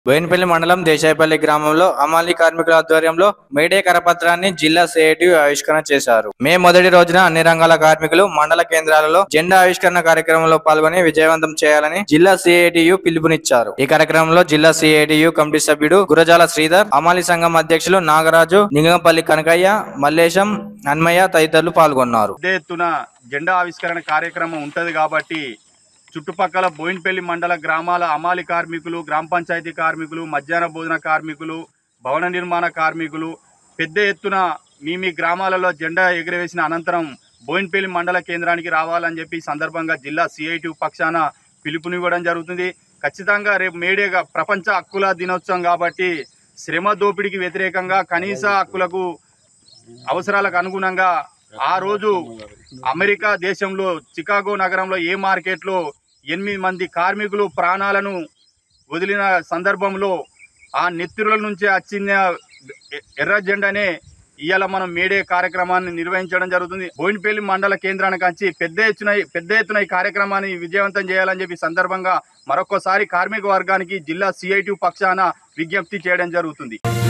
బోయినపల్లి మండలం దేశాయపల్లి గ్రామంలో అమాలి కార్మికుల ఆధ్వర్యంలో మేడే కరపత్రాన్ని జిల్లా సిఐటి ఆవిష్కరణ చేశారు మే మొదటి రోజున అన్ని రంగాల కార్మికులు మండల కేంద్రాలలో జెండా ఆవిష్కరణ కార్యక్రమంలో పాల్గొని విజయవంతం చేయాలని జిల్లా సిఐటియు పిలుపునిచ్చారు ఈ కార్యక్రమంలో జిల్లా సిఐటియు కమిటీ సభ్యుడు గురజాల శ్రీధర్ అమాలి సంఘం అధ్యక్షులు నాగరాజు నింగంపల్లి కనకయ్య మల్లేశం అన్మయ్య తదితరులు పాల్గొన్నారు పెద్ద ఎత్తున జెండా ఆవిష్కరణ కార్యక్రమం ఉంటది కాబట్టి చుట్టుపక్కల బోయిన్పల్లి మండల గ్రామాల అమాలి కార్మికులు గ్రామ పంచాయతీ కార్మికులు మధ్యాహ్న భోజన కార్మికులు భవన నిర్మాణ కార్మికులు పెద్ద ఎత్తున మీ మీ గ్రామాలలో జెండా ఎగురవేసిన అనంతరం బోయిన్పల్లి మండల కేంద్రానికి రావాలని చెప్పి ఈ సందర్భంగా జిల్లా సిఐటి పక్షాన పిలుపునివ్వడం జరుగుతుంది ఖచ్చితంగా రేపు మేడేగా ప్రపంచ హక్కుల దినోత్సవం కాబట్టి శ్రమ దోపిడీకి వ్యతిరేకంగా కనీస హక్కులకు అవసరాలకు అనుగుణంగా ఆ రోజు అమెరికా దేశంలో చికాగో నగరంలో ఏ మార్కెట్లో ఎనిమిది మంది కార్మికులు ప్రాణాలను వదిలిన సందర్భంలో ఆ నెత్తురుల నుంచి వచ్చిన ఎ- ఎర్ర జెండానే ఇవాళ మనం మేడే కార్యక్రమాన్ని నిర్వహించడం జరుగుతుంది బోయినపల్లి మండల కేంద్రానికి వచ్చి పెద్ద ఎత్తున పెద్ద ఎత్తున ఈ కార్యక్రమాన్ని విజయవంతం చేయాలని చెప్పి సందర్భంగా మరొకసారి కార్మిక వర్గానికి జిల్లా సిఐటి పక్షాన విజ్ఞప్తి చేయడం జరుగుతుంది